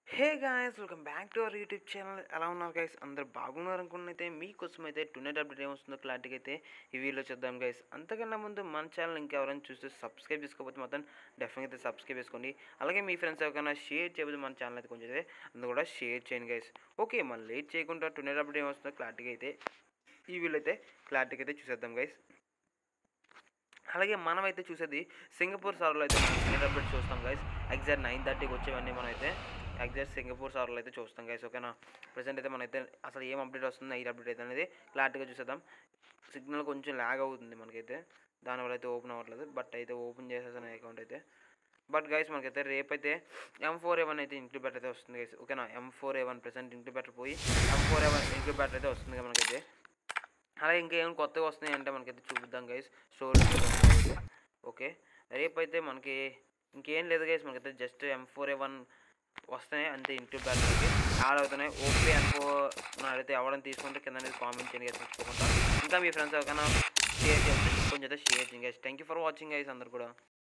hey guys welcome back to our YouTube channel ఎలా ఉన్నారు guys అందరు బాగున్నారు అనుకున్నైతే మీకోసం అయితే టునెట్ అప్డేట్ ఏమొస్తుందో క్లారిటీగా అయితే ఈ వీడియోలో చూద్దాం గైస్ అంతకన్నా ముందు మన ఛానల్ ఇంకెవరైనా చూస్తే సబ్స్క్రైబ్ చేసుకోకపోతే మాత్రం డెఫినెట్గా అయితే సబ్స్క్రైబ్ చేసుకోండి అలాగే మీ ఫ్రెండ్స్ ఎవరికైనా షేర్ చేయబోతే మన ఛానల్ అయితే కొంచెం అయితే అందులో కూడా షేర్ చేయండి గైస్ ఓకే మనం లేట్ చేయకుండా టునెట్ అప్డేట్ ఏమొస్తుందో క్లారిటీగా అయితే ఈ వీడియో అయితే క్లారిటీగా అయితే చూసేద్దాం గైస్ అలాగే మనమైతే చూసేది సింగపూర్ సర్వర్లో అయితే మనం టునెట్ అప్డేట్ చూస్తాం గైస్ ఎగ్జాక్ట్ నైన్ థర్టీకి వచ్చేవన్నీ మనం అయితే ఎగ్జాక్ట్ సింగపూర్ సర్వర్లో అయితే చూస్తాం గైస్ ఓకేనా ప్రజెంట్ అయితే మనైతే అసలు ఏం అప్డేట్ వస్తుంది నైట్ అప్డేట్ అయితే అనేది క్లారిటీగా చూసేద్దాం సిగ్నల్ కొంచెం ల్యాగ్ అవుతుంది మనకైతే దానివల్ల అయితే ఓపెన్ అవ్వట్లేదు బట్ అయితే ఓపెన్ చేసేసాను అకౌంట్ అయితే బట్ గైస్ మనకైతే రేపైతే ఎం ఫోర్ ఏ వన్ అయితే ఇంక్లూ బెటర్ అయితే వస్తుంది గైస్ ఓకేనా M four A one present ఇంక్లూ బెటర్ పోయి ఎం ఫోర్ ఏ వన్ ఇంక్లూ బెటర్ అయితే వస్తుంది కదా మనకైతే అలాగే ఇంకేమైనా కొత్తగా వస్తున్నాయి అంటే మనకైతే చూపిద్దాం గైస్ స్టోరీ ఓకే రేపైతే మనకి ఇంకేం లేదు గైస్ మనకైతే just M four A one వస్తున్నాయి అంతే ఇంటూ బ్యాటరీకి యాడ్ అవుతున్నాయి ఓపీ అనుకో అయితే ఎవరైనా తీసుకుంటే కింద అనేది కామెంట్ చేయండి గైస్ మర్చిపోకుండా ఇంకా మీ ఫ్రెండ్స్ ఎవరికైనా షేర్ చేయండి కొంచెం అయితే షేర్ చేయండి guys thank you for watching guys అందరు కూడా